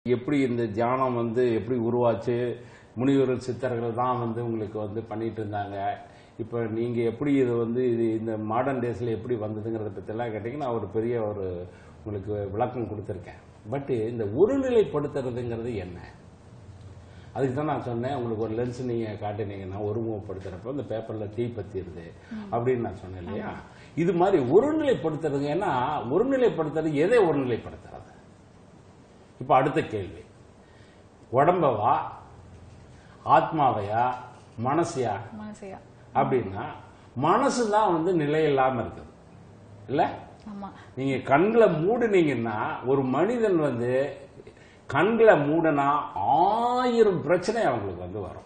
எப்படி இந்த தியானம் வந்து எப்படி உருவாச்சு முனிவர்கள் சித்தர்கள் தான் வந்து உங்களுக்கு வந்து பண்ணிட்டு இருந்தாங்க இப்போ நீங்க எப்படி இது வந்து இது இந்த மாடர்ன் டேஸ்ல எப்படி வந்ததுங்கிறத பற்றிலாம் கேட்டிங்கன்னா ஒரு பெரிய ஒரு உங்களுக்கு விளக்கம் கொடுத்துருக்கேன் பட் இந்த ஒருநிலைப்படுத்துறதுங்கிறது என்ன அதுக்கு தான் நான் சொன்னேன் உங்களுக்கு ஒரு லென்ஸ் நீங்க காட்டினீங்கன்னா ஒருமுகப்படுத்துறப்ப இந்த பேப்பர்ல தீ பத்திடுது அப்படின்னு நான் சொன்னேன் இல்லையா இது மாதிரி ஒருநிலைப்படுத்துறது ஏன்னா ஒருநிலைப்படுத்துறது எதை ஒருநிலைப்படுத்துறது இப்ப அடுத்த கேள்வி உடம்பவா ஆத்மாவையா மனசையா மனசையா அப்படின்னா மனசு தான் வந்து நிலை இல்லாம இருக்குது இல்ல ஆமா நீங்க கண்களை மூடுனீங்கன்னா ஒரு மனிதன் வந்து கண்களை மூடனா ஆயிரம் பிரச்சனை அவங்களுக்கு வந்து வரும்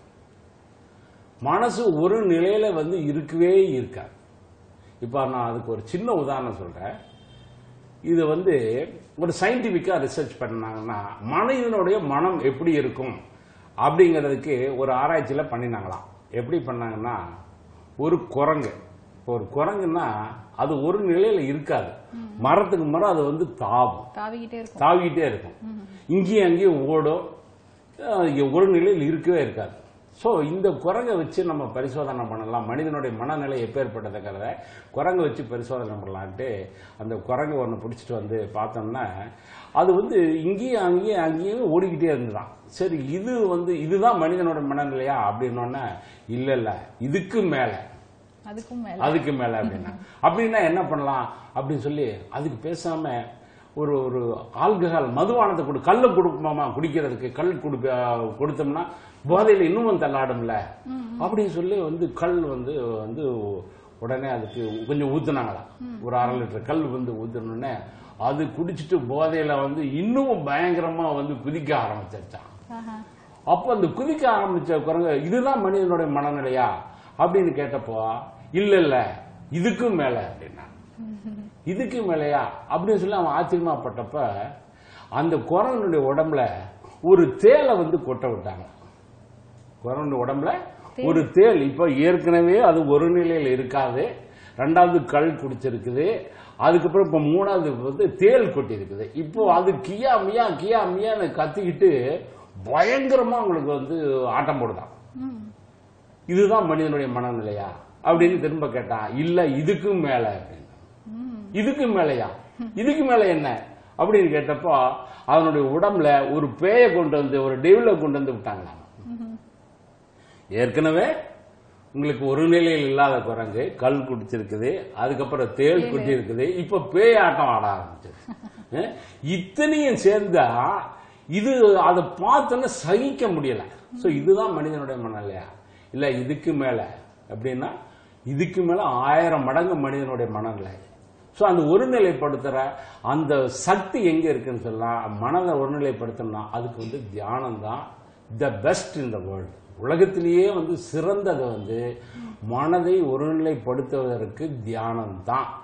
மனசு ஒரு நிலையில வந்து இருக்கவே இருக்காது இப்ப நான் அதுக்கு ஒரு சின்ன உதாரணம் சொல்றேன் இது வந்து ஒரு சயின்டிபிக்கா ரிசர்ச் பண்ணாங்கன்னா மனிதனுடைய மனம் எப்படி இருக்கும் அப்படிங்கிறதுக்கு ஒரு ஆராய்ச்சியில பண்ணினாங்களாம் எப்படி பண்ணாங்கன்னா ஒரு குரங்கு இப்போ ஒரு குரங்குன்னா அது ஒரு நிலையில இருக்காது மரத்துக்கு மரம் அது வந்து தாவும் தாவிக்கிட்டே இருக்கும் தாவிக்கிட்டே இருக்கும் இங்கேயும் அங்கேயும் ஓடும் அஹ் இங்க ஒரு நிலையில் இருக்கவே இருக்காது ஸோ இந்த குரங்கை வச்சு நம்ம பரிசோதனை பண்ணலாம் மனிதனுடைய மனநிலை எப்பேற்பட்டதுங்கிறத குரங்கை வச்சு பரிசோதனை பண்ணலான்ட்டு அந்த குரங்கு ஒன்று பிடிச்சிட்டு வந்து பார்த்தோம்னா அது வந்து இங்கேயும் அங்கேயும் அங்கேயும் ஓடிக்கிட்டே இருந்துதான் சரி இது வந்து இதுதான் மனிதனோட மனநிலையா அப்படின்னோடனே இல்லை இல்லை இதுக்கு மேலே அதுக்கும் மேல அதுக்கு மேல அப்படின்னா அப்படின்னா என்ன பண்ணலாம் அப்படின்னு சொல்லி அதுக்கு பேசாம ஒரு ஒரு ஆல்கஹால் மதுவானத்தை கொடு கல்ல கொடுப்போமா குடிக்கிறதுக்கு கல் கொடுக்க கொடுத்தோம்னா போதையில இன்னும் தள்ளாடும்ல அப்படின்னு சொல்லி வந்து கல் வந்து வந்து உடனே அதுக்கு கொஞ்சம் ஊத்துனாங்களாம் ஒரு அரை லிட்டர் கல் வந்து ஊத்துனோடனே அது குடிச்சிட்டு போதையில வந்து இன்னும் பயங்கரமா வந்து குதிக்க ஆரம்பிச்சிருச்சான் ஆஹா. அப்போ அந்த குதிக்க ஆரம்பிச்ச குரங்கு இதுதான் மனிதனுடைய மனநிலையா அப்படின்னு கேட்டப்போ இல்ல இல்ல இதுக்கும் மேல அப்படின்னா இதுக்கு மேலையா அப்படின்னு சொல்லி அவன் ஆச்சரியமாப்பட்டப்ப அந்த குரங்கனுடைய உடம்புல ஒரு தேலை வந்து கொட்ட விட்டாங்க குரங்கனுடைய உடம்புல ஒரு தேல் இப்ப ஏற்கனவே அது ஒரு நிலையில இருக்காது ரெண்டாவது கல் குடிச்சிருக்குது அதுக்கப்புறம் இப்ப மூணாவது வந்து தேல் கொட்டி இருக்குது இப்போ அது கியா மியா கியா மியான்னு கத்திக்கிட்டு பயங்கரமா உங்களுக்கு வந்து ஆட்டம் போடுதான் ம். இதுதான் மனிதனுடைய மனநிலையா அப்படின்னு திரும்ப கேட்டான் இல்ல இதுக்கும் மேல அப்படின்னு ம். இதுக்கு மேலயா இதுக்கு மேல என்ன அப்படின்னு கேட்டப்போ அவனுடைய உடம்புல ஒரு பேயை கொண்டு வந்து ஒரு டெவில கொண்டு வந்து விட்டாங்களாம் ம்ஹும். ஏற்கனவே உங்களுக்கு ஒரு நிலையில் இல்லாத குரங்கு கல் குடிச்சிருக்குது அதுக்கப்புறம் தேள் குட்டி இருக்குது இப்ப பேய் ஆட்டம் ஆட ஆரம்பிச்சது அஹ், இத்தனையும் சேர்ந்தா இது அதை பார்த்தோன்னா சகிக்க முடியல சோ இதுதான் மனிதனுடைய மனநிலையா இல்ல இதுக்கு மேல அப்படின்னா இதுக்கு மேல ஆயிரம் மடங்கு மனிதனுடைய மனநிலை சோ அந்த ஒருநிலைப்படுத்துற அந்த சக்தி எங்க இருக்குன்னு சொல்லலாம் மனதை ஒருநிலைப்படுத்தணும்னா அதுக்கு வந்து தியானம் தான் the best in the world உலகத்திலேயே வந்து சிறந்தது வந்து மனதை ஒருநிலைப்படுத்துவதற்கு தியானம் தான்